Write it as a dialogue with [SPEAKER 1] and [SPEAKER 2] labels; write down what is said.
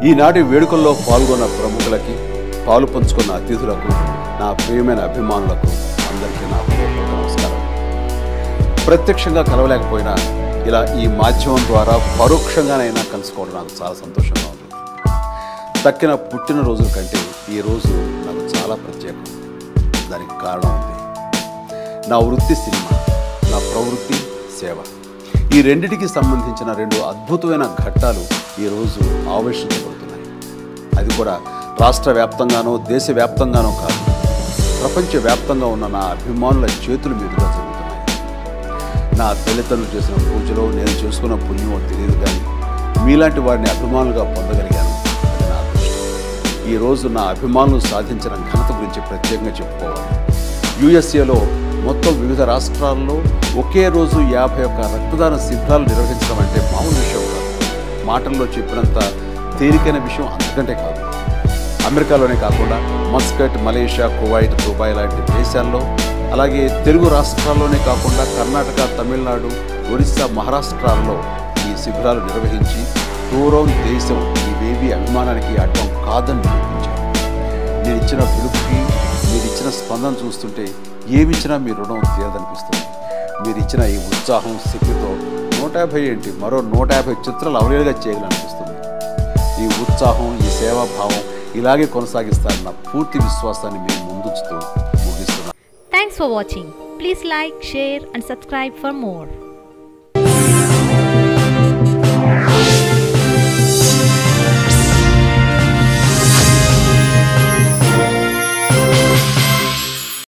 [SPEAKER 1] ఈనాటి వేడుకల్లో పాల్గొన్న ప్రముఖులకి పాలు పంచుకున్న అతిథులకు నా ప్రియమైన అభిమానులకు అందరికీ నా హృదయపూర్వక నమస్కారం ప్రత్యక్షంగా కలవలేకపోయినా ఇలా ఈ మాధ్యమం ద్వారా పరోక్షంగానైనా కలుసుకోవడం నాకు చాలా సంతోషంగా ఉంది తక్కిన పుట్టినరోజుల కంటే ఈ రోజు నాకు చాలా ప్రత్యేకం దానికి కారణం ఉంది నా వృత్తి సినిమా నా ప్రవృత్తి సేవ ఈ రెండిటికి సంబంధించిన రెండు అద్భుతమైన ఘట్టాలు ఈరోజు ఆవిష్కరించబడుతున్నాయి అది కూడా రాష్ట్ర వ్యాప్తంగానో దేశవ్యాప్తంగానో కాదు ప్రపంచవ్యాప్తంగా ఉన్న నా అభిమానుల చేతుల మీదుగా జరుగుతున్నాయి నా తల్లిదండ్రులు చేసిన పూజలో నేను చేసుకున్న పుణ్యమో తెలియదు కానీ మీలాంటి వారిని అభిమానులుగా పొందగలిగాను అది నా అదృష్టం ఈరోజు నా అభిమానులు సాధించిన ఘనత గురించి ప్రత్యేకంగా చెప్పుకోవాలి యుఎస్ఏలో మొత్తం వివిధ రాష్ట్రాల్లో ఒకే రోజు యాభై ఒక్క రక్తదాన శిబిరాలు నిర్వహించడం అంటే మామూలు విషయం కాదు మాటల్లో చెప్పినంత తేలికైన విషయం అంతకంటే కాదు అమెరికాలోనే కాకుండా మస్కట్ మలేషియా కువైట్ దుబాయ్ లాంటి దేశాల్లో అలాగే తెలుగు రాష్ట్రాల్లోనే కాకుండా కర్ణాటక తమిళనాడు ఒరిస్సా మహారాష్ట్రాల్లో ఈ శిబిరాలు నిర్వహించి దూరం దేశం ఇవేవి అభిమానానికి అడ్డం కాదని నిరూపించారు నేను ఇచ్చిన పిలుపుకి మీరు ఇచ్చిన స్పందన చూస్తుంటే ఏమిచ్చినా మీ రుణం తీరదనిపిస్తుంది మీరు ఇచ్చిన ఈ ఉత్సాహం శక్తితో నూట యాభై ఏంటి మరో నూట యాభై చిత్రాలు అవలేలుగా చేయాలనిపిస్తుంది ఈ ఉత్సాహం ఈ సేవాభావం ఇలాగే కొనసాగిస్తారన్న పూర్తి విశ్వాసాన్ని మేము ముందుంచుతూ ముగిస్తున్నాం
[SPEAKER 2] Thanks for watching. Please like, share, and subscribe for more.